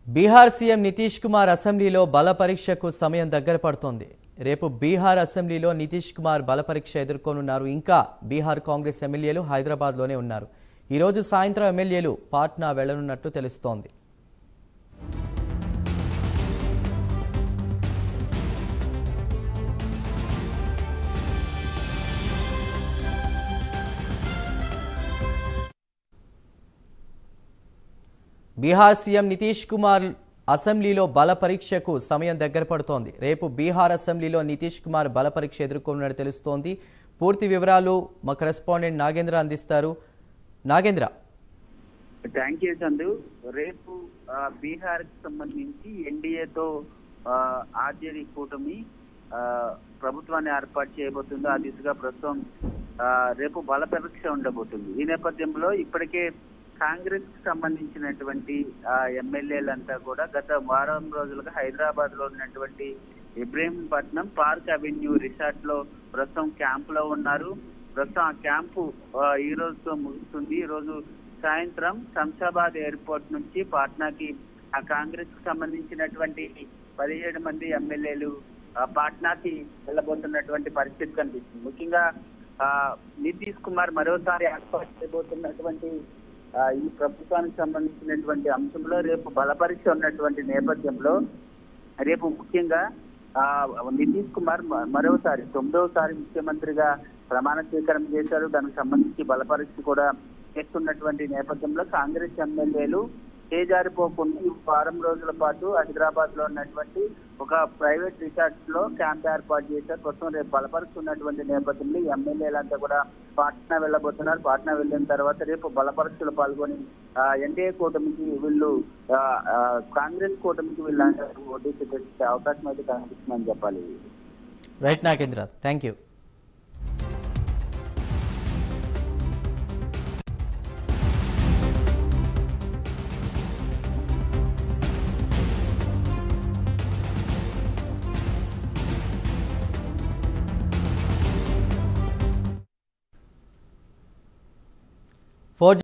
Bihar CM Nitish Kumar అసెంబ్లీలో బల పరీక్షకు సమయం దగ్గర పడుతోంది రేపు బీహార్ అసెంబ్లీలో నితీష్ కుమార్ బల పరీక్ష ఎదుర్కొనున్నారు ఇంకా బీహార్ కాంగ్రెస్ ఎమ్మెల్యేలు హైదరాబాద్లోనే ఉన్నారు ఈరోజు సాయంత్రం ఎమ్మెల్యేలు పాట్నా వెళ్లనున్నట్టు తెలుస్తోంది బీహార్ సీఎం నితీష్ కుమార్ అసెంబ్లీలో బల పరీక్షకు సమయం దగ్గర పడుతోంది రేపు బీహార్ అసెంబ్లీలో నితీష్ కుమార్ బల పరీక్ష ఎదుర్కొన్నట్టు తెలుస్తోంది పూర్తి వివరాలు మా కరెస్పాండెంట్ నాగేంద్ర అందిస్తారు నాగేంద్ర థ్యాంక్ యూ చందు రేపు ఆ, బీహార్ కి సంబంధించి ఎన్డీఏతో ఆర్జేడీ కూటమి ఆ, ప్రభుత్వాన్ని ఏర్పాటు చేయబోతుందో ఆ దిశగా ప్రస్తుతం ఆ, రేపు బల పరీక్ష ఉండబోతుంది ఈ నేపథ్యంలో ఇప్పటికే కాంగ్రెస్ కి సంబంధించినటువంటి ఆ, ఎమ్మెల్యేలంతా కూడా గత వారం రోజులుగా హైదరాబాద్ లో ఉన్నటువంటి ఇబ్రహీంపట్నం పార్క్ అవెన్యూ రిసార్ట్ లో ప్రస్తుతం క్యాంప్ లో ఉన్నారు ప్రస్తుతం ఆ క్యాంపు ఆ, ఈ రోజుతో ముగుస్తుంది ఈ రోజు సాయంత్రం శంషాబాద్ ఎయిర్పోర్ట్ నుంచి పాట్నాకి ఆ కాంగ్రెస్ కి సంబంధించినటువంటి పదిహేడు మంది ఎమ్మెల్యేలు ఆ, పాట్నాకి వెళ్ళబోతున్నటువంటి పరిస్థితి కనిపిస్తుంది ముఖ్యంగా ఆ, నితీష్ కుమార్ మరోసారి ఏర్పాటు చేయబోతున్నటువంటి ఆ, ఈ ప్రభుత్వానికి సంబంధించినటువంటి అంశంలో రేపు బలపరీక్ష ఉన్నటువంటి నేపథ్యంలో రేపు ముఖ్యంగా ఆ నితీష్ కుమార్ మ- మరోసారి తొమ్మిదవసారి ముఖ్యమంత్రిగా ప్రమాణ స్వీకారం చేశారు దానికి సంబంధించి బలపరీక్ష కూడా చేస్తున్నటువంటి నేపథ్యంలో కాంగ్రెస్ ఎమ్మెల్యేలు చేజారిపోకుండా ఈ వారం రోజుల పాటు హైదరాబాద్ లో ఉన్నటువంటి ఒక ప్రైవేట్ రిసార్ట్స్ లో క్యాంప్ ఏర్పాటు చేశారు ప్రస్తుతం రేపు బలపరుస్తున్నటువంటి నేపథ్యంలో ఈ ఎమ్మెల్యేలంతా కూడా పాట్నా వెళ్ళబోతున్నారు పాట్నా వెళ్ళిన తర్వాత రేపు బలపరీక్షలు పాల్గొని ఎన్డీఏ కూటమికి వీళ్ళు ఆ, ఆ, కాంగ్రెస్ కూటమికి వీళ్ళందరూ ఓటీ చేసే అవకాశం అయితే కనిపిస్తుందని చెప్పాలి రైట్ నాగేంద్ర థ్యాంక్ యూ